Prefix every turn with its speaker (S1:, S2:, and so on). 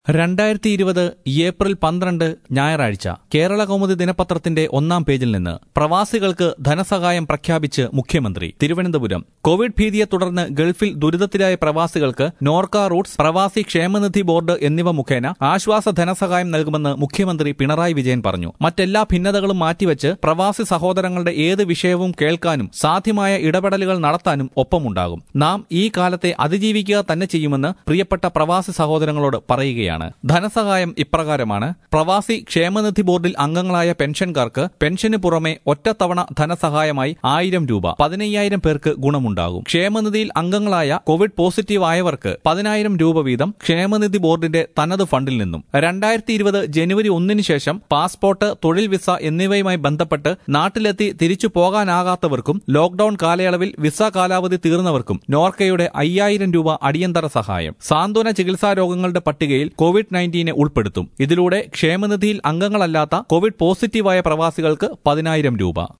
S1: രണ്ടായിരത്തി ഇരുപത് ഏപ്രിൽ പന്ത്രണ്ട് ഞായറാഴ്ച കേരള കൗമുദി ദിനപത്രത്തിന്റെ ഒന്നാം പേജിൽ നിന്ന് പ്രവാസികൾക്ക് ധനസഹായം പ്രഖ്യാപിച്ച് മുഖ്യമന്ത്രി തിരുവനന്തപുരം കോവിഡ് ഭീതിയെ തുടർന്ന് ഗൾഫിൽ ദുരിതത്തിലായ പ്രവാസികൾക്ക് നോർക്ക റൂട്ട്സ് പ്രവാസി ക്ഷേമനിധി ബോർഡ് എന്നിവ മുഖേന ആശ്വാസ ധനസഹായം നൽകുമെന്ന് മുഖ്യമന്ത്രി പിണറായി വിജയൻ പറഞ്ഞു മറ്റെല്ലാ ഭിന്നതകളും മാറ്റിവെച്ച് പ്രവാസി സഹോദരങ്ങളുടെ ഏത് വിഷയവും കേൾക്കാനും സാധ്യമായ ഇടപെടലുകൾ നടത്താനും ഒപ്പമുണ്ടാകും നാം ഈ കാലത്തെ അതിജീവിക്കുക തന്നെ ചെയ്യുമെന്ന് പ്രിയപ്പെട്ട പ്രവാസി സഹോദരങ്ങളോട് പറയുകയാണ് ധനസഹായം ഇപ്രകാരമാണ് പ്രവാസി ക്ഷേമനിധി ബോർഡിൽ അംഗങ്ങളായ പെൻഷൻകാർക്ക് പെൻഷന് പുറമെ ഒറ്റത്തവണ ധനസഹായമായി ആയിരം രൂപ പതിനയ്യായിരം പേർക്ക് ഗുണമുണ്ടാകും ക്ഷേമനിധിയിൽ അംഗങ്ങളായ കോവിഡ് പോസിറ്റീവ് ആയവർക്ക് പതിനായിരം രൂപ വീതം ക്ഷേമനിധി ബോർഡിന്റെ തനത് ഫണ്ടിൽ നിന്നും രണ്ടായിരത്തി ഇരുപത് ജനുവരി ഒന്നിന് ശേഷം പാസ്പോർട്ട് തൊഴിൽ വിസ എന്നിവയുമായി ബന്ധപ്പെട്ട് നാട്ടിലെത്തി തിരിച്ചു പോകാനാകാത്തവർക്കും ലോക്ഡൌൺ കാലയളവിൽ വിസ കാലാവധി തീർന്നവർക്കും നോർക്കയുടെ അയ്യായിരം രൂപ അടിയന്തര സഹായം സാന്ത്വന ചികിത്സാ രോഗങ്ങളുടെ പട്ടികയിൽ കോവിഡ് നയൻറ്റീനെ ഉൾപ്പെടുത്തും ഇതിലൂടെ ക്ഷേമനിധിയിൽ അംഗങ്ങളല്ലാത്ത കോവിഡ് പോസിറ്റീവായ പ്രവാസികൾക്ക് പതിനായിരം രൂപ